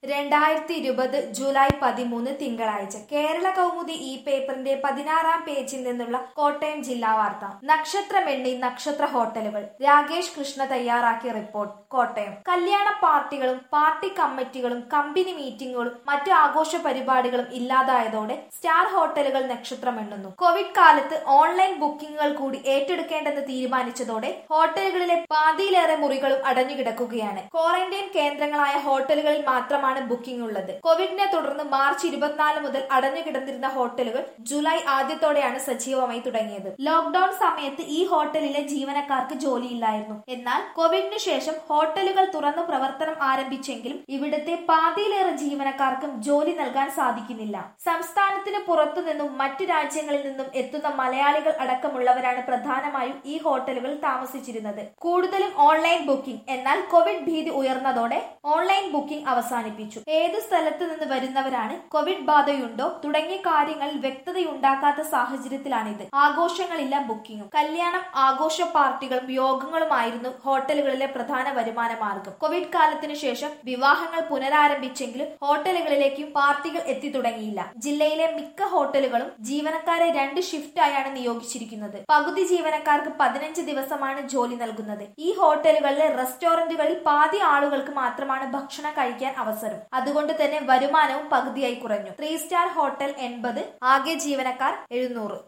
രണ്ടായിരത്തി ഇരുപത് ജൂലൈ പതിമൂന്ന് തിങ്കളാഴ്ച കേരള കൗമുദി ഈ പേപ്പറിന്റെ പതിനാറാം പേജിൽ നിന്നുള്ള കോട്ടയം ജില്ലാ വാർത്ത നക്ഷത്രമെണ്ണി നക്ഷത്ര ഹോട്ടലുകൾ രാകേഷ് കൃഷ്ണ തയ്യാറാക്കിയ റിപ്പോർട്ട് കോട്ടയം കല്യാണ പാർട്ടികളും പാർട്ടി കമ്മിറ്റികളും കമ്പനി മീറ്റിംഗുകളും മറ്റു ആഘോഷ പരിപാടികളും ഇല്ലാതായതോടെ സ്റ്റാർ ഹോട്ടലുകൾ നക്ഷത്രമെണ്ണുന്നു കോവിഡ് കാലത്ത് ഓൺലൈൻ ബുക്കിംഗുകൾ കൂടി ഏറ്റെടുക്കേണ്ടെന്ന് തീരുമാനിച്ചതോടെ ഹോട്ടലുകളിലെ പാതിയിലേറെ മുറികളും അടഞ്ഞുകിടക്കുകയാണ് ക്വാറന്റൈൻ കേന്ദ്രങ്ങളായ ഹോട്ടലുകളിൽ മാത്രമാണ് ബുക്കിംഗ് ഉള്ളത് കോവിഡിനെ തുടർന്ന് മാർച്ച് ഇരുപത്തിനാല് മുതൽ അടഞ്ഞുകിടന്നിരുന്ന ഹോട്ടലുകൾ ജൂലൈ ആദ്യത്തോടെയാണ് സജീവമായി തുടങ്ങിയത് ലോക്ഡൌൺ സമയത്ത് ഈ ഹോട്ടലിലെ ജീവനക്കാർക്ക് ജോലിയില്ലായിരുന്നു എന്നാൽ കോവിഡിന് ശേഷം ഹോട്ടലുകൾ തുറന്നു പ്രവർത്തനം ആരംഭിച്ചെങ്കിലും ഇവിടുത്തെ പാതിയിലേറെ ജീവനക്കാർക്കും ജോലി നൽകാൻ സാധിക്കുന്നില്ല സംസ്ഥാനത്തിന് പുറത്തു നിന്നും മറ്റു രാജ്യങ്ങളിൽ നിന്നും എത്തുന്ന മലയാളികൾ അടക്കമുള്ളവരാണ് പ്രധാനമായും ഈ ഹോട്ടലുകളിൽ താമസിച്ചിരുന്നത് കൂടുതലും ഓൺലൈൻ ബുക്കിംഗ് എന്നാൽ കോവിഡ് ഭീതി ഉയർന്നതോടെ ഓൺലൈൻ ബുക്കിംഗ് അവസാനിപ്പിച്ചു ഏത് സ്ഥലത്ത് നിന്ന് വരുന്നവരാണ് കോവിഡ് ബാധയുണ്ടോ തുടങ്ങിയ കാര്യങ്ങളിൽ വ്യക്തതയുണ്ടാക്കാത്ത സാഹചര്യത്തിലാണിത് ആഘോഷങ്ങളില്ല ബുക്കിംഗും കല്യാണം ആഘോഷ പാർട്ടികളും യോഗങ്ങളുമായിരുന്നു ഹോട്ടലുകളിലെ പ്രധാന വരുമാന മാർഗം കോവിഡ് കാലത്തിനു ശേഷം വിവാഹങ്ങൾ പുനരാരംഭിച്ചെങ്കിലും ഹോട്ടലുകളിലേക്കും പാർട്ടികൾ എത്തി തുടങ്ങിയില്ല ജില്ലയിലെ മിക്ക ഹോട്ടലുകളും ജീവനക്കാരെ രണ്ട് ഷിഫ്റ്റായാണ് നിയോഗിച്ചിരിക്കുന്നത് പകുതി ജീവനക്കാർക്ക് പതിനഞ്ച് ദിവസമാണ് ജോലി നൽകുന്നത് ഈ ഹോട്ടലുകളിലെ റെസ്റ്റോറന്റുകളിൽ പാതി ആളുകൾക്ക് മാത്രമാണ് ഭക്ഷണം കഴിക്കാൻ അവസരം അതുകൊണ്ട് തന്നെ വരുമാനവും പകുതിയായി കുറഞ്ഞു ത്രീ സ്റ്റാർ ഹോട്ടൽ എൺപത് ആകെ ജീവനക്കാർ എഴുന്നൂറ്